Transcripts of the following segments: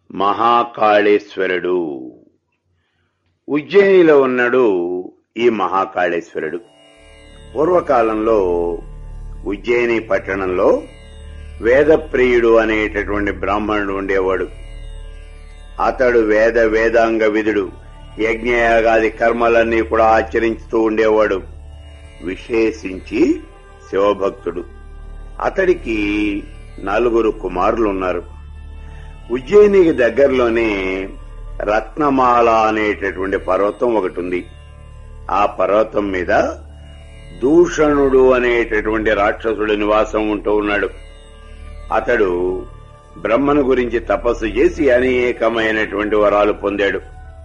మహాకాళేశ్వరుడు ఉజ్జయినిలో ఉన్నాడు ఈ మహాకాళేశ్వరుడు పూర్వకాలంలో ఉజ్జయిని పట్టణంలో వేదప్రియుడు అనేటటువంటి బ్రాహ్మణుడు ఉండేవాడు అతడు వేద వేదాంగ విధుడు యజ్ఞయాగాది కర్మలన్నీ కూడా ఆచరిస్తూ ఉండేవాడు విశేషించి శివభక్తుడు అతడికి నలుగురు కుమారులు ఉన్నారు ఉజ్జయినికి దగ్గరలోనే రత్నమాల అనేటటువంటి పర్వతం ఒకటి ఉంది ఆ పర్వతం మీద దూషణుడు అనేటటువంటి రాక్షసుడు నివాసం ఉంటూ ఉన్నాడు అతడు బ్రహ్మను గురించి తపస్సు చేసి అనేకమైనటువంటి వరాలు పొందాడు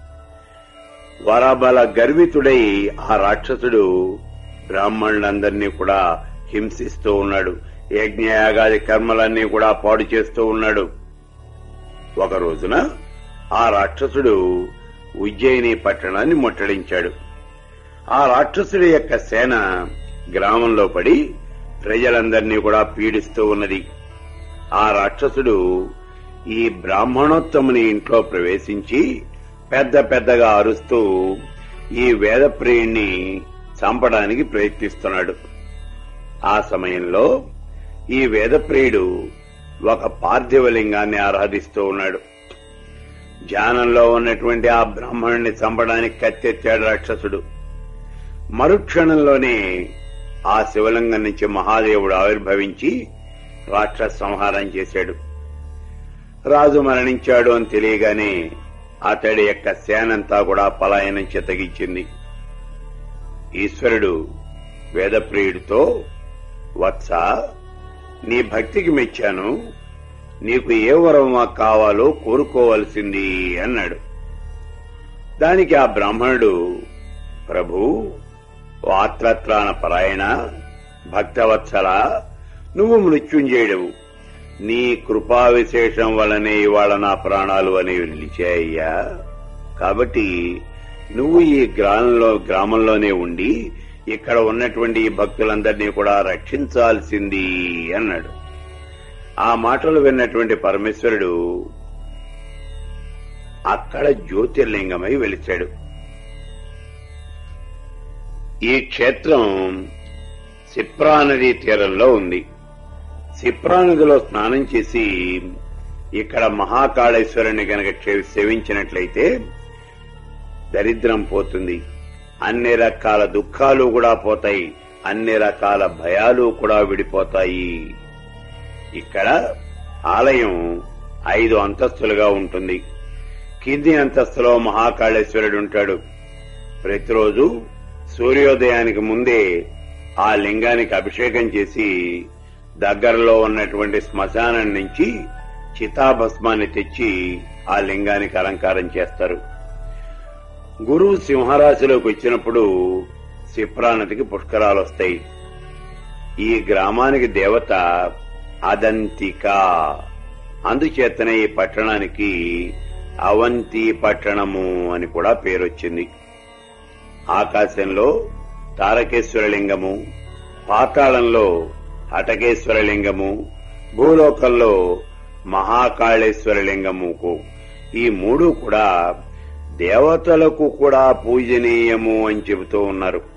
వరబల గర్వితుడై ఆ రాక్షసుడు బ్రాహ్మణులందరినీ కూడా హింసిస్తూ ఉన్నాడు యజ్ఞయాగాది కర్మలన్నీ కూడా పాడు చేస్తూ ఉన్నాడు ఒక రోజున ఆ రాక్షసుడు ఉజ్జయిని పట్టణాన్ని ముట్టడించాడు ఆ రాక్షసుడి యొక్క సేన గ్రామంలో పడి ప్రజలందరినీ కూడా పీడిస్తూ ఉన్నది ఆ రాక్షసుడు ఈ బ్రాహ్మణోత్తముని ఇంట్లో ప్రవేశించి పెద్ద పెద్దగా అరుస్తూ ఈ వేదప్రియుణ్ణి చంపడానికి ప్రయత్నిస్తున్నాడు ఆ సమయంలో ఈ వేదప్రియుడు ఒక పార్థివలింగాన్ని ఆరాధిస్తూ ఉన్నాడు ధ్యానంలో ఉన్నటువంటి ఆ బ్రాహ్మణుని చంపడానికి కత్తెత్తాడు రాక్షసుడు మరుక్షణంలోనే ఆ శివలింగం నుంచి మహాదేవుడు ఆవిర్భవించి రాక్షస సంహారం చేశాడు రాజు మరణించాడు అని తెలియగానే అతడి యొక్క సేనంతా కూడా పలాయనం చెతగించింది ఈశ్వరుడు వేదప్రియుడితో వత్స నీ భక్తికి మెచ్చాను నీకు ఏ వరం కావాలో కోరుకోవలసింది అన్నాడు దానికి ఆ బ్రాహ్మణుడు ప్రభు ఆత్రత్రాణ పరాయణ భక్తవత్సల నువ్వు మృత్యుంజయుడవు నీ కృపా విశేషం వలనే ఇవాళ నా ప్రాణాలు అనేవి నిలిచాయ్యా కాబట్టి నువ్వు ఈ గ్రామంలో గ్రామంలోనే ఉండి ఇక్కడ ఉన్నటువంటి ఈ భక్తులందరినీ కూడా రక్షించాల్సింది అన్నాడు ఆ మాటలు విన్నటువంటి పరమేశ్వరుడు అక్కడ జ్యోతిర్లింగమై వెలిచాడు ఈ క్షేత్రం సిప్రా నదీ తీరంలో ఉంది సిప్రా నదిలో స్నానం చేసి ఇక్కడ మహాకాళేశ్వరుని గనక చే- సేవించినట్లయితే దరిద్రం పోతుంది అన్ని రకాల దుఃఖాలు కూడా పోతాయి అన్ని రకాల భయాలు కూడా విడిపోతాయి ఇక్కడ ఆలయం ఐదు అంతస్తులుగా ఉంటుంది కింది అంతస్తులో మహాకాళేశ్వరుడు ఉంటాడు ప్రతిరోజు సూర్యోదయానికి ముందే ఆ లింగానికి అభిషేకం చేసి దగ్గరలో ఉన్నటువంటి శ్మశానం నుంచి చితాభస్మాన్ని తెచ్చి ఆ లింగానికి అలంకారం చేస్తారు గురువు సింహరాశిలోకి వచ్చినప్పుడు సిప్రానతికి పుష్కరాలు వస్తాయి ఈ గ్రామానికి దేవత అదంతిక అందుచేతనే ఈ పట్టణానికి అవంతి పట్టణము అని కూడా పేరొచ్చింది ఆకాశంలో తారకేశ్వరలింగము పాతాళంలో హటకేశ్వరలింగము భూలోకంలో మహాకాళేశ్వరలింగముకు ఈ మూడు కూడా దేవతలకు కూడా పూజనీయము అని చెబుతూ ఉన్నారు